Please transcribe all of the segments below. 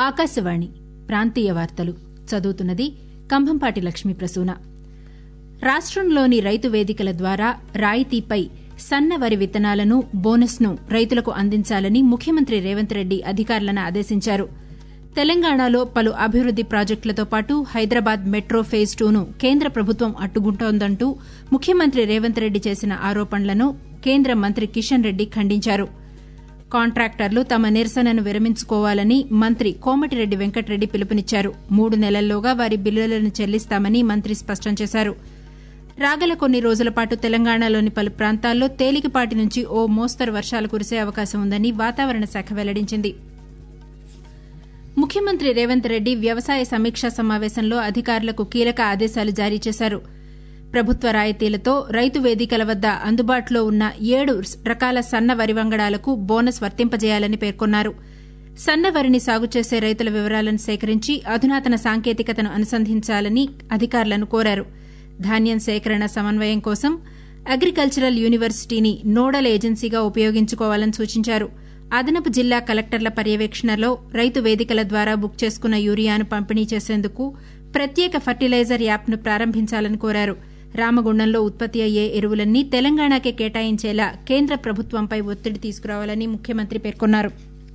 ఆకాశవాణి ప్రాంతీయ వార్తలు చదువుతున్నది కంభంపాటి లక్ష్మీ ప్రసూన రాష్టంలోని రైతు వేదికల ద్వారా రాయితీపై సన్న వరి విత్తనాలను బోనస్ను రైతులకు అందించాలని ముఖ్యమంత్రి రేవంత్ రెడ్డి అధికారులను ఆదేశించారు తెలంగాణలో పలు అభివృద్ది ప్రాజెక్టులతో పాటు హైదరాబాద్ మెట్రో ఫేజ్ టూను కేంద్ర ప్రభుత్వం అడ్డుకుంటోందంటూ ముఖ్యమంత్రి రేవంత్ రెడ్డి చేసిన ఆరోపణలను కేంద్ర మంత్రి కిషన్ రెడ్డి ఖండించారు కాంట్రాక్టర్లు తమ నిరసనను విరమించుకోవాలని మంత్రి కోమటిరెడ్డి వెంకటరెడ్డి పిలుపునిచ్చారు మూడు నెలల్లోగా వారి బిల్లులను చెల్లిస్తామని మంత్రి స్పష్టం చేశారు రాగల కొన్ని రోజుల పాటు తెలంగాణలోని పలు ప్రాంతాల్లో తేలికపాటి నుంచి ఓ మోస్తరు వర్షాలు కురిసే అవకాశం ఉందని వాతావరణ శాఖ వెల్లడించింది ముఖ్యమంత్రి రేవంత్ రెడ్డి వ్యవసాయ సమీక్షా సమావేశంలో అధికారులకు కీలక ఆదేశాలు జారీ చేశారు ప్రభుత్వ రాయితీలతో రైతు వేదికల వద్ద అందుబాటులో ఉన్న ఏడు రకాల సన్న వరి వంగడాలకు బోనస్ వర్తింపజేయాలని పేర్కొన్నారు సన్న వరిని సాగు చేసే రైతుల వివరాలను సేకరించి అధునాతన సాంకేతికతను అనుసంధించాలని అధికారులను కోరారు ధాన్యం సేకరణ సమన్వయం కోసం అగ్రికల్చరల్ యూనివర్సిటీని నోడల్ ఏజెన్సీగా ఉపయోగించుకోవాలని సూచించారు అదనపు జిల్లా కలెక్టర్ల పర్యవేక్షణలో రైతు వేదికల ద్వారా బుక్ చేసుకున్న యూరియాను పంపిణీ చేసేందుకు ప్రత్యేక ఫర్టిలైజర్ యాప్ను ప్రారంభించాలని కోరారు రామగుండంలో ఉత్పత్తి అయ్యే ఎరువులన్నీ తెలంగాణకే కేటాయించేలా కేంద్ర ప్రభుత్వంపై ఒత్తిడి తీసుకురావాలని ముఖ్యమంత్రి పేర్కొన్నారు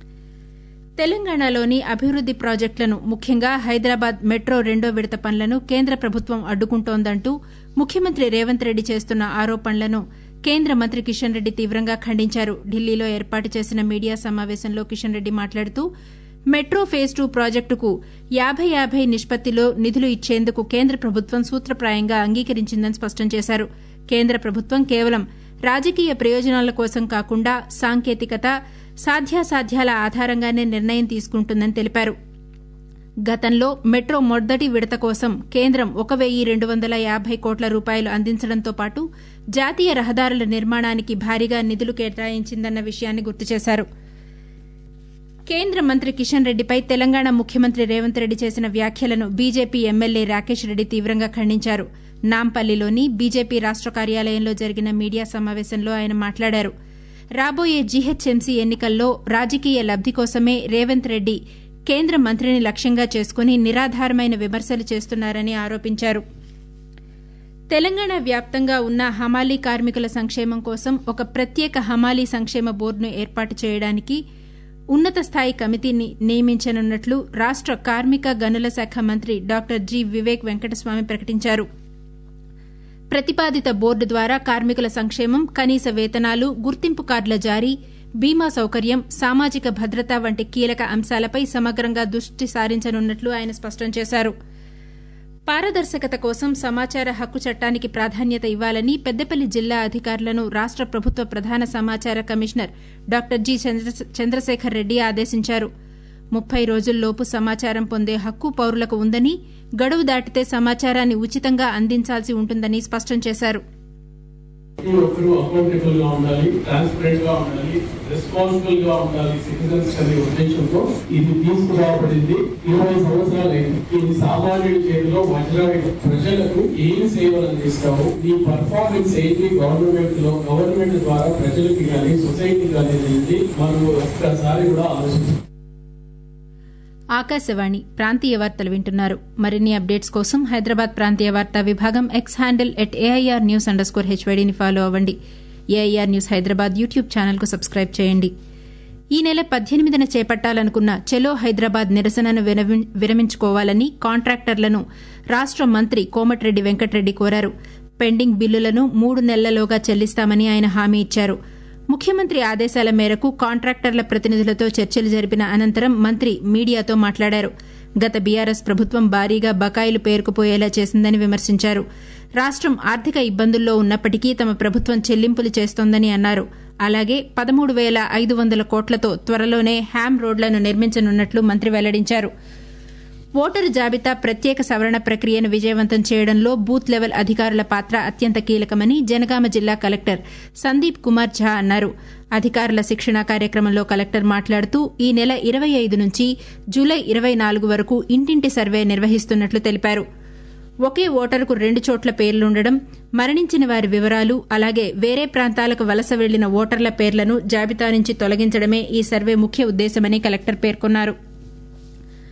తెలంగాణలోని అభివృద్ది ప్రాజెక్టులను ముఖ్యంగా హైదరాబాద్ మెట్రో రెండో విడత పనులను కేంద్ర ప్రభుత్వం అడ్డుకుంటోందంటూ ముఖ్యమంత్రి రేవంత్ రెడ్డి చేస్తున్న ఆరోపణలను కేంద్ర మంత్రి కిషన్ రెడ్డి తీవ్రంగా ఖండించారు ఢిల్లీలో ఏర్పాటు చేసిన మీడియా సమావేశంలో కిషన్ రెడ్డి మాట్లాడుతూ మెట్రో ఫేజ్ టూ ప్రాజెక్టుకు యాబై యాబై నిష్పత్తిలో నిధులు ఇచ్చేందుకు కేంద్ర ప్రభుత్వం సూత్రప్రాయంగా అంగీకరించిందని స్పష్టం చేశారు కేంద్ర ప్రభుత్వం కేవలం రాజకీయ ప్రయోజనాల కోసం కాకుండా సాంకేతికత సాధ్యాసాధ్యాల ఆధారంగానే నిర్ణయం తీసుకుంటుందని తెలిపారు గతంలో మెట్రో మొదటి విడత కోసం కేంద్రం ఒక వెయ్యి రెండు వందల యాబై కోట్ల రూపాయలు అందించడంతో పాటు జాతీయ రహదారుల నిర్మాణానికి భారీగా నిధులు కేటాయించిందన్న విషయాన్ని గుర్తు చేశారు కేంద్ర మంత్రి కిషన్ రెడ్డిపై తెలంగాణ ముఖ్యమంత్రి రేవంత్ రెడ్డి చేసిన వ్యాఖ్యలను బీజేపీ ఎమ్మెల్యే రాకేష్ రెడ్డి తీవ్రంగా ఖండించారు నాంపల్లిలోని బీజేపీ రాష్ట కార్యాలయంలో జరిగిన మీడియా సమావేశంలో ఆయన మాట్లాడారు రాబోయే జీహెచ్ఎంసీ ఎన్నికల్లో రాజకీయ లబ్ది కోసమే రేవంత్ రెడ్డి కేంద్ర మంత్రిని లక్ష్యంగా చేసుకుని నిరాధారమైన విమర్శలు చేస్తున్నారని ఆరోపించారు తెలంగాణ వ్యాప్తంగా ఉన్న హమాలీ కార్మికుల సంక్షేమం కోసం ఒక ప్రత్యేక హమాలీ సంక్షేమ బోర్డును ఏర్పాటు చేయడానికి ఉన్నత స్థాయి కమిటీని నియమించనున్నట్లు రాష్ట కార్మిక గనుల శాఖ మంత్రి డాక్టర్ జి వివేక్ వెంకటస్వామి ప్రకటించారు ప్రతిపాదిత బోర్డు ద్వారా కార్మికుల సంక్షేమం కనీస వేతనాలు గుర్తింపు కార్డుల జారీ బీమా సౌకర్యం సామాజిక భద్రత వంటి కీలక అంశాలపై సమగ్రంగా దృష్టి సారించనున్నట్లు ఆయన స్పష్టం చేశారు పారదర్శకత కోసం సమాచార హక్కు చట్టానికి ప్రాధాన్యత ఇవ్వాలని పెద్దపల్లి జిల్లా అధికారులను రాష్ట ప్రభుత్వ ప్రధాన సమాచార commissioner doctor G Chandrasekhar Reddy ఆదేశించారు ముప్పై రోజుల్లోపు సమాచారం పొందే హక్కు పౌరులకు ఉందని గడువు దాటితే సమాచారాన్ని ఉచితంగా అందించాల్సి ఉంటుందని స్పష్టం చేశారు ప్రతి ఒక్కరూ అకౌంటబుల్ గా ఉండాలి ట్రాన్స్పరెంట్ గా ఉండాలి రెస్పాన్సిబుల్ గా ఉండాలి సిటిజన్స్ అనే ఉద్దేశంతో ఇది తీసుకురాబడింది ఇరవై సంవత్సరాలు అయింది ఇది సామాన్యుడి చేతిలో వజ్రాయుడు ప్రజలకు ఏం సేవలు అందిస్తావు నీ పర్ఫార్మెన్స్ ఏంటి గవర్నమెంట్ లో గవర్నమెంట్ ద్వారా ప్రజలకి కానీ సొసైటీ కానీ అనేది మనం ఒక్కసారి కూడా ఆలోచించాలి ఆకాశవాణి ప్రాంతీయ వార్తలు వింటున్నారు మరిన్ని అప్డేట్స్ కోసం హైదరాబాద్ ప్రాంతీయ వార్తా విభాగం X handle at AIR news underscore హెచ్వైడీని ఫాలో అవ్వండి ఏఐఆర్ న్యూస్ హైదరాబాద్ యూట్యూబ్ ఛానల్కు సబ్స్క్రైబ్ చేయండి ఈ నెల పద్దెనిమిదిన చేపట్టాలనుకున్న చెలో హైదరాబాద్ నిరసనను విరమించుకోవాలని కాంట్రాక్టర్లను రాష్ట మంత్రి కోమటిరెడ్డి వెంకటరెడ్డి కోరారు పెండింగ్ బిల్లులను మూడు నెలలలోగా చెల్లిస్తామని ఆయన హామీ ఇచ్చారు ముఖ్యమంత్రి ఆదేశాల మేరకు కాంట్రాక్టర్ల ప్రతినిధులతో చర్చలు జరిపిన అనంతరం మంత్రి మీడియాతో మాట్లాడారు గత బీఆర్ఎస్ ప్రభుత్వం భారీగా బకాయిలు పేరుకుపోయేలా చేసిందని విమర్శించారు రాష్టం ఆర్థిక ఇబ్బందుల్లో ఉన్నప్పటికీ తమ ప్రభుత్వం చెల్లింపులు చేస్తోందని అన్నారు అలాగే పదమూడు వేల ఐదు వందల కోట్లతో త్వరలోనే హ్యామ్ రోడ్లను నిర్మించనున్నట్లు మంత్రి వెల్లడించారు ఓటరు జాబితా ప్రత్యేక సవరణ ప్రక్రియను విజయవంతం చేయడంలో బూత్ లెవెల్ అధికారుల పాత్ర అత్యంత కీలకమని జనగామ జిల్లా కలెక్టర్ సందీప్ కుమార్ ఝా అన్నారు అధికారుల శిక్షణ కార్యక్రమంలో కలెక్టర్ మాట్లాడుతూ ఈ నెల ఇరవై ఐదు నుంచి జూలై ఇరవై నాలుగు వరకు ఇంటింటి సర్వే నిర్వహిస్తున్నట్లు తెలిపారు ఒకే ఓటరుకు రెండు చోట్ల పేర్లుండడం మరణించిన వారి వివరాలు అలాగే వేరే ప్రాంతాలకు వలస వెళ్లిన ఓటర్ల పేర్లను జాబితా నుంచి తొలగించడమే ఈ సర్వే ముఖ్య ఉద్దేశమని కలెక్టర్ పేర్కొన్నారు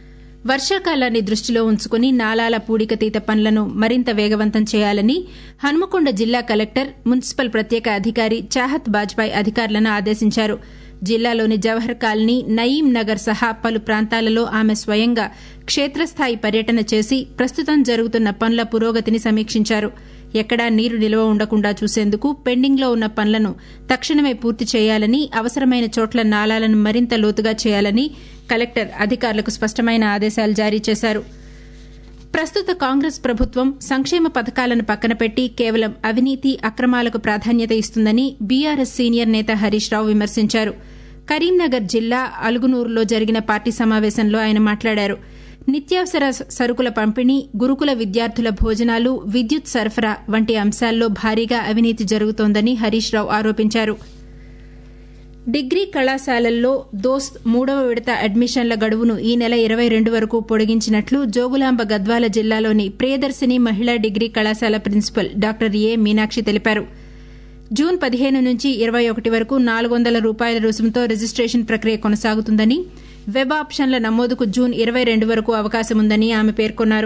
వర్షాకాలాన్ని దృష్టిలో ఉంచుకుని నాలాల పూడికతీత పనులను మరింత వేగవంతం చేయాలని హన్మకొండ జిల్లా కలెక్టర్ మున్సిపల్ ప్రత్యేక అధికారి చాహత్ బాజ్పాయ్ అధికారులను ఆదేశించారు జిల్లాలోని జవహర్ కాలనీ నయీం నగర్ సహా పలు ప్రాంతాలలో ఆమె స్వయంగా క్షేత్రస్థాయి పర్యటన చేసి ప్రస్తుతం జరుగుతున్న పనుల పురోగతిని సమీక్షించారు ఎక్కడా నీరు నిల్వ ఉండకుండా చూసేందుకు పెండింగ్లో ఉన్న పనులను తక్షణమే పూర్తి చేయాలని అవసరమైన చోట్ల నాలాలను మరింత లోతుగా చేయాలని కలెక్టర్ అధికారులకు స్పష్టమైన ఆదేశాలు జారీ చేశారు ప్రస్తుత కాంగ్రెస్ ప్రభుత్వం సంక్షేమ పథకాలను పక్కన పెట్టి కేవలం అవినీతి అక్రమాలకు ప్రాధాన్యత ఇస్తుందని బీఆర్ఎస్ సీనియర్ నేత హరీష్ రావు విమర్శించారు కరీంనగర్ జిల్లా అలుగునూరులో జరిగిన పార్టీ సమావేశంలో ఆయన మాట్లాడారు నిత్యావసర సరుకుల పంపిణీ గురుకుల విద్యార్థుల భోజనాలు విద్యుత్ సరఫరా వంటి అంశాల్లో భారీగా అవినీతి జరుగుతోందని హరీష్ రావు ఆరోపించారు డిగ్రీ కళాశాలల్లో దోస్త్ మూడవ విడత అడ్మిషన్ల గడువును ఈ నెల ఇరవై రెండు వరకు పొడిగించినట్లు జోగులాంబ గద్వాల జిల్లాలోని ప్రియదర్శిని మహిళా డిగ్రీ కళాశాల ప్రిన్సిపల్ డాక్టర్ ఏ మీనాక్షి తెలిపారు జూన్ పదిహేను నుంచి ఇరవై ఒకటి వరకు నాలుగు వందల రూపాయల రుసుముతో రిజిస్టేషన్ ప్రక్రియ కొనసాగుతుందని వెబ్ ఆప్షన్ల నమోదుకు జూన్ ఇరవై రెండు వరకు అవకాశం ఉందని ఆమె పేర్కొన్నారు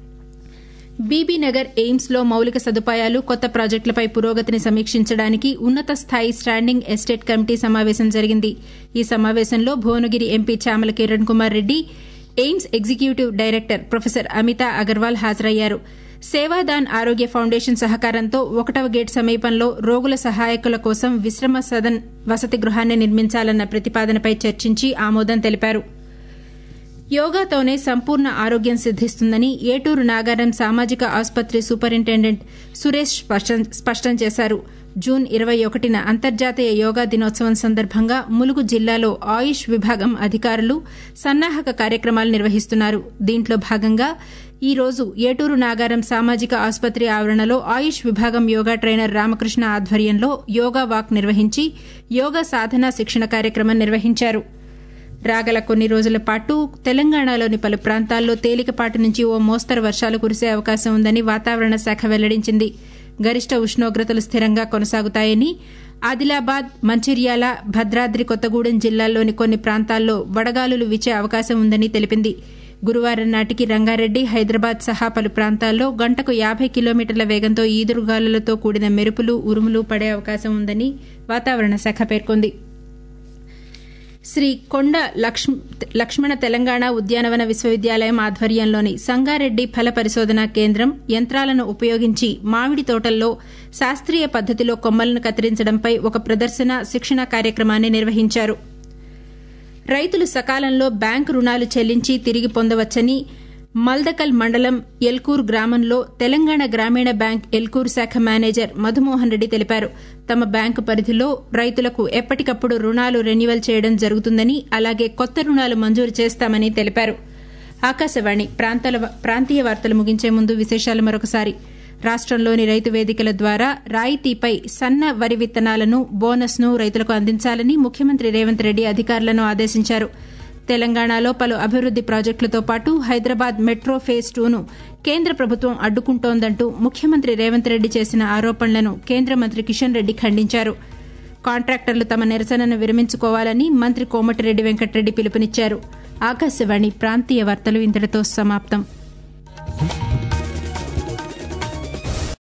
బీబీనగర్ ఎయిమ్స్ లో మౌలిక సదుపాయాలు కొత్త ప్రాజెక్టులపై పురోగతిని సమీక్షించడానికి ఉన్నత స్థాయి స్టాండింగ్ ఎస్టేట్ కమిటీ సమావేశం జరిగింది ఈ సమావేశంలో Bhuvanagiri MP Chamala Kiran Kumar Reddy AIIMS executive director professor Amita Agarwal హాజరయ్యారు సేవాదాన్ ఆరోగ్య ఫౌండేషన్ సహకారంతో ఒకటవ గేట్ సమీపంలో రోగుల సహాయకుల కోసం విశ్రమ సదన్ వసతి గృహాన్ని నిర్మించాలన్న ప్రతిపాదనపై చర్చించి ఆమోదం తెలిపారు యోగాతోనే సంపూర్ణ ఆరోగ్యం సిద్దిస్తుందని ఏటూరు నాగారం సామాజిక ఆసుపత్రి సూపరింటెండెంట్ సురేష్ స్పష్టం చేశారు జూన్ ఇరవై ఒకటిన అంతర్జాతీయ యోగా దినోత్సవం సందర్భంగా ములుగు జిల్లాలో ఆయుష్ విభాగం అధికారులు సన్నాహక కార్యక్రమాలు నిర్వహిస్తున్నారు దీంట్లో భాగంగా ఈ రోజు ఏటూరు నాగారం సామాజిక ఆసుపత్రి ఆవరణలో ఆయుష్ విభాగం యోగా ట్రైనర్ రామకృష్ణ ఆధ్వర్యంలో యోగా వాక్ నిర్వహించి యోగా సాధన శిక్షణ కార్యక్రమం నిర్వహించారు రాగల కొన్ని రోజుల పాటు తెలంగాణలోని పలు ప్రాంతాల్లో తేలికపాటి నుంచి ఓ మోస్తరు వర్షాలు కురిసే అవకాశం ఉందని వాతావరణ శాఖ వెల్లడించింది గరిష్ట ఉష్ణోగ్రతలు స్థిరంగా కొనసాగుతాయని ఆదిలాబాద్ మంచిర్యాల భద్రాద్రి కొత్తగూడెం జిల్లాల్లోని కొన్ని ప్రాంతాల్లో వడగాలులు వీచే అవకాశం ఉందని తెలిపింది గురువారం నాటికి రంగారెడ్డి హైదరాబాద్ సహా పలు ప్రాంతాల్లో గంటకు యాభై కిలోమీటర్ల వేగంతో ఈదురుగాలులతో కూడిన మెరుపులు ఉరుములు పడే అవకాశం ఉందని వాతావరణ శాఖ పేర్కొంది శ్రీ కొండ లక్ష్మణ తెలంగాణ ఉద్యానవన విశ్వవిద్యాలయం ఆధ్వర్యంలోని సంగారెడ్డి ఫల పరిశోధనా కేంద్రం యంత్రాలను ఉపయోగించి మామిడి తోటల్లో శాస్త్రీయ పద్దతిలో కొమ్మలను కత్తిరించడంపై ఒక ప్రదర్శన శిక్షణ కార్యక్రమాన్ని నిర్వహించారు రైతులు సకాలంలో బ్యాంకు రుణాలు చెల్లించి తిరిగి పొందవచ్చని మల్దకల్ మండలం ఎల్కూర్ గ్రామంలో తెలంగాణ గ్రామీణ బ్యాంక్ ఎల్కూర్ శాఖ మేనేజర్ మధుమోహన్ రెడ్డి తెలిపారు తమ బ్యాంకు పరిధిలో రైతులకు ఎప్పటికప్పుడు రుణాలు రెన్యువల్ చేయడం జరుగుతుందని అలాగే కొత్త రుణాలు మంజూరు చేస్తామని తెలిపారు ఆకాశవాణి ప్రాంతీయ వార్తలు ముగించే ముందు విశేషాలు మరొకసారి రాష్టంలోని రైతు వేదికల ద్వారా రాయితీపై సన్న వరి విత్తనాలను బోనస్ను రైతులకు అందించాలని ముఖ్యమంత్రి రేవంత్ రెడ్డి అధికారులను ఆదేశించారు తెలంగాణలో పలు అభివృద్ది ప్రాజెక్టులతో పాటు హైదరాబాద్ మెట్రో ఫేజ్ టూను కేంద్ర ప్రభుత్వం అడ్డుకుంటోందంటూ ముఖ్యమంత్రి రేవంత్ రెడ్డి చేసిన ఆరోపణలను కేంద్ర మంత్రి కిషన్ రెడ్డి ఖండించారు కాంట్రాక్టర్లు తమ నిరసనను విరమించుకోవాలని మంత్రి కోమటిరెడ్డి వెంకటరెడ్డి పిలుపునిచ్చారు ఆకాశవాణి ప్రాంతీయ వార్తలు ఇంతటితో సమాప్తం